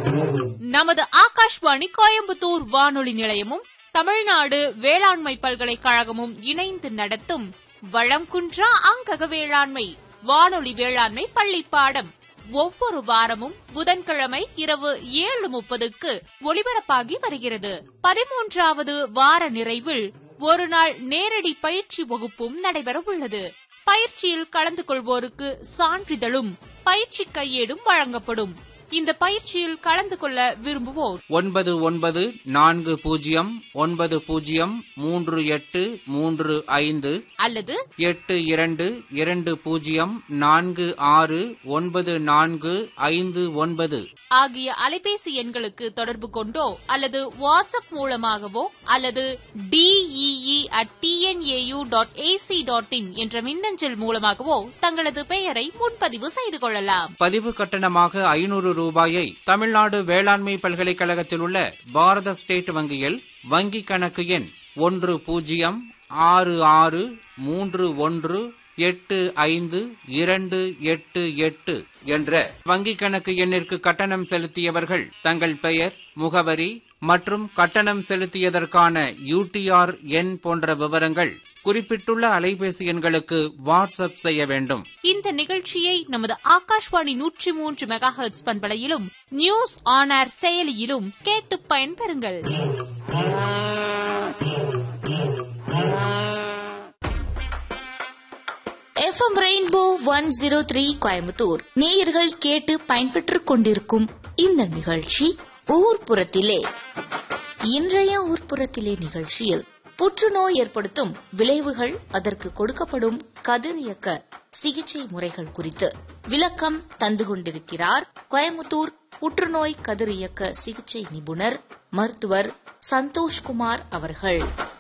நமது ஆகாஷ்வாணி கோயம்புத்தூர் வானொலி நிலையமும் தமிழ்நாடு வேளாண்மை பல்கலைக்கழகமும் இணைந்து நடத்தும் வளம் குன்றா அங்கக வேளாண்மை வானொலி வேளாண்மை பள்ளி பாடம் ஒவ்வொரு வாரமும் புதன்கிழமை இரவு ஏழு முப்பதுக்கு ஒலிபரப்பாகி வருகிறது பதிமூன்றாவது வார நிறைவில் ஒரு நாள் நேரடி பயிற்சி வகுப்பும் நடைபெற உள்ளது பயிற்சியில் கலந்து கொள்வோருக்கு சான்றிதழும் பயிற்சி கையேடும் வழங்கப்படும் இந்த பயிற்சியில் கலந்து கொள்ள விரும்புவோர் ஒன்பது ஒன்பது நான்கு பூஜ்ஜியம் ஒன்பது பூஜ்ஜியம் மூன்று எட்டு மூன்று ஐந்து அல்லது எட்டு இரண்டு இரண்டு பூஜ்ஜியம் நான்கு ஆறு ஒன்பது நான்கு ஐந்து ஒன்பது ஆகிய அலைபேசி எண்களுக்கு தொடர்பு கொண்டோ அல்லது வாட்ஸ்அப் மூலமாகவோ அல்லது DEE at TNAU dot AC dot in என்ற மின்னஞ்சல் மூலமாகவோ தங்களது பெயரை முன்பதிவு செய்து கொள்ளலாம் பதிவு கட்டணமாக ஐநூறு ரூபாயை தமிழ்நாடு வேளாண்மை பல்கலைக்கழகத்தில் உள்ள பாரத ஸ்டேட் வங்கியில் வங்கி கணக்கு எண் ஒன்று பூஜ்ஜியம் ஆறு ஆறு மூன்று ஒன்று எட்டு ஐந்து இரண்டு எட்டு எட்டு என்ற வங்கி கணக்கு எண்ணிற்கு கட்டணம் செலுத்தியவர்கள் தங்கள் பெயர் முகவரி மற்றும் கட்டணம் செலுத்தியதற்கான யூடிஆர் எண் போன்ற விவரங்கள் குறிப்பிட்டுள்ள அலைபேசி எண்களுக்கு வாட்ஸ்அப் செய்ய வேண்டும் இந்த நிகழ்ச்சியை நமது ஆகாஷ்வாணி நூற்றி மூன்று மெகா ஹெர்ட்ஸ் பண்பலையிலும் நியூஸ் ஆன் ஏர் செயலியிலும் கேட்டு பயன்பெறுங்கள் FM rainbow one zero three Coimbatore நேயர்கள் கேட்டு பயன்பெற்றுக் கொண்டிருக்கும் இந்த நிகழ்ச்சி ஊர்ப்புறத்திலே இன்றைய ஊர்ப்புறத்திலே நிகழ்ச்சியில் புற்றுநோய் ஏற்படுத்தும் விளைவுகள் அதற்கு கொடுக்கப்படும் கதிரியக்க சிகிச்சை முறைகள் குறித்து விளக்கம் தந்து கொண்டிருக்கிறார் கோயம்புத்தூர் புற்றுநோய் கதிரியக்க சிகிச்சை நிபுணர் மருத்துவர் சந்தோஷ்குமார் அவர்கள்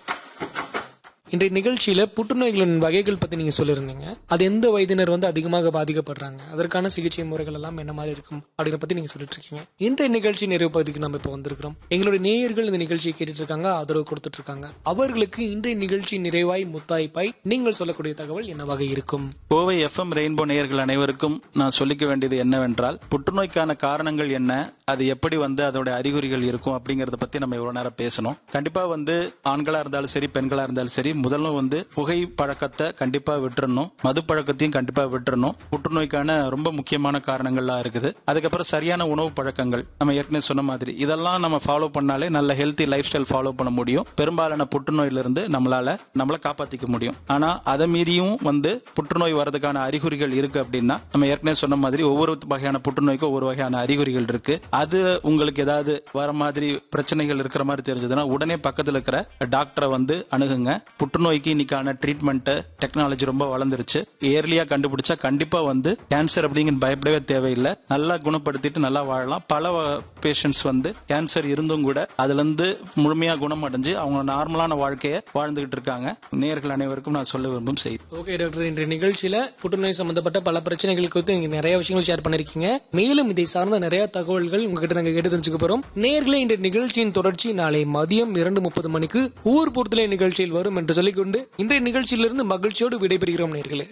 இன்றைய நிகழ்ச்சியில புற்றுநோய்களின் வகைகள் பத்தி நீங்க சொல்லியிருந்தீங்க அது எந்த வயதினர் வந்து அதிகமாக பாதிக்கப்படுறாங்க அதற்கான சிகிச்சை முறைகள் எல்லாம் என்ன மாதிரி இருக்கும் அப்படிங்கிற பத்தி நீங்க சொல்லிட்டு இருக்கீங்க இன்றைய நிகழ்ச்சி நிறைவு பகுதிக்கு நம்ம இப்ப வந்திருக்கிறோம் எங்களுடைய நேயர்கள் இந்த நிகழ்ச்சியை கேட்டுட்டு இருக்காங்க ஆதரவு கொடுத்துட்டு இருக்காங்க அவர்களுக்கு இன்றைய நிகழ்ச்சி நிறைவாய் முத்தாய்ப்பாய் நீங்கள் சொல்லக்கூடிய தகவல் என்னவாக இருக்கும் கோவை எஃப்எம் ரெயின்போ நேயர்கள் அனைவருக்கும் நான் சொல்லிக்க வேண்டியது என்னவென்றால் புற்றுநோய்க்கான காரணங்கள் என்ன அது எப்படி வந்து அதோட அறிகுறிகள் இருக்கும் அப்படிங்கறத பத்தி நம்ம இவ்வளவு நேரம் பேசணும் கண்டிப்பா வந்து ஆண்களா இருந்தாலும் சரி பெண்களா இருந்தாலும் சரி முதல்ல வந்து புகை பழக்கத்தை கண்டிப்பா விட்டுறணும் மது பழக்கத்தையும் கண்டிப்பா விட்டுறணும் புற்றுநோய்க்கான ரொம்ப முக்கியமான காரணங்கள்லாம் இருக்குது அதுக்கப்புறம் சரியான உணவு பழக்கங்கள் நம்ம ஏற்கனவே சொன்ன மாதிரி இதெல்லாம் நம்ம ஃபாலோ பண்ணாலே நல்ல ஹெல்த்தி லைஃப் ஸ்டைல் ஃபாலோ பண்ண முடியும் பெரும்பாலான புற்றுநோயிலிருந்து நம்மளால நம்மளை காப்பாத்திக்க முடியும் ஆனா அதை மீறியும் வந்து புற்றுநோய் வரதுக்கான அறிகுறிகள் இருக்கு அப்படின்னா நம்ம ஏற்கனவே சொன்ன மாதிரி ஒவ்வொரு வகையான புற்றுநோய்க்கும் ஒவ்வொரு வகையான அறிகுறிகள் இருக்கு அது உங்களுக்கு ஏதாவது வர மாதிரி பிரச்சனைகள் இருக்கிற மாதிரி தெரிஞ்சதுன்னா உடனே பக்கத்துல இருக்கிற டாக்டரை வந்து அணுகுங்க புற்றுநோய்க்கு இன்னைக்கான ட்ரீட்மெண்ட் டெக்னாலஜி ரொம்ப வளர்ந்துருச்சு ஏர்லியா கண்டுபிடிச்சா கண்டிப்பா வந்து கேன்சர் அப்படிங்கிற பயப்படவே தேவையில்லை நல்லா குணப்படுத்திட்டு நல்லா வாழலாம் பல பேஷண்ட்ஸ் வந்து கேன்சர் இருந்தும் கூட அதுல இருந்து முழுமையா குணமடைஞ்சு அவங்க நார்மலான வாழ்க்கையை வாழ்ந்துகிட்டு இருக்காங்க நேயர்கள் அனைவருக்கும் நான் சொல்ல விரும்பும் செய்தி ஓகே டாக்டர் இன்றைய நிகழ்ச்சியில புற்றுநோய் சம்பந்தப்பட்ட பல பிரச்சனைகள் குறித்து நீங்க நிறைய விஷயங்கள் ஷேர் பண்ணிருக்கீங்க மேலும் இதை சார்ந்த நிறைய தகவல்கள் உங்ககிட்ட நாங்க கேட்டு தெரிஞ்சுக்க போறோம் நேர்களே இந்த நிகழ்ச்சியின் தொடர்ச்சி நாளை மதியம் இரண்டு முப்பது மணிக்கு ஊர் பொறுத்தலை நிகழ்ச்சியில் வரும் என்று சொல்லிக்கொண்டு இன்றைய நிகழ்ச்சியிலிருந்து மகிழ்ச்சியோடு விடைபெறுகிறோம் நேர்களே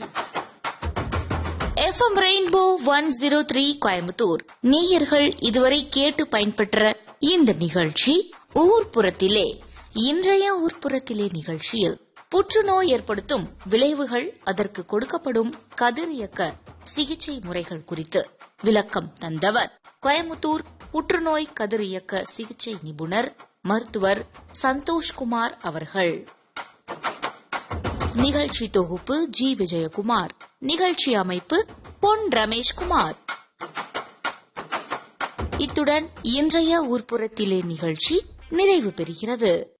FM rainbow one zero three Coimbatore நேயர்கள் இதுவரை கேட்டு பயன்பெற்ற இந்த நிகழ்ச்சி ஊர்ப்புறத்திலே இன்றைய ஊர்ப்புறத்திலே நிகழ்ச்சியில் புற்றுநோய் ஏற்படுத்தும் விளைவுகள் அதற்கு கொடுக்கப்படும் கதிரியக்க சிகிச்சை முறைகள் குறித்து விளக்கம் தந்தவர் கோயம்புத்தூர் புற்றுநோய் கதிரியக்க சிகிச்சை நிபுணர் மருத்துவர் சந்தோஷ்குமார் அவர்கள் நிகழ்ச்சி தொகுப்பு ஜி விஜயகுமார் நிகழ்ச்சி அமைப்பு பொன் ரமேஷ்குமார் இத்துடன் இன்றைய ஊர்ப்புறத்திலே நிகழ்ச்சி நிறைவு பெறுகிறது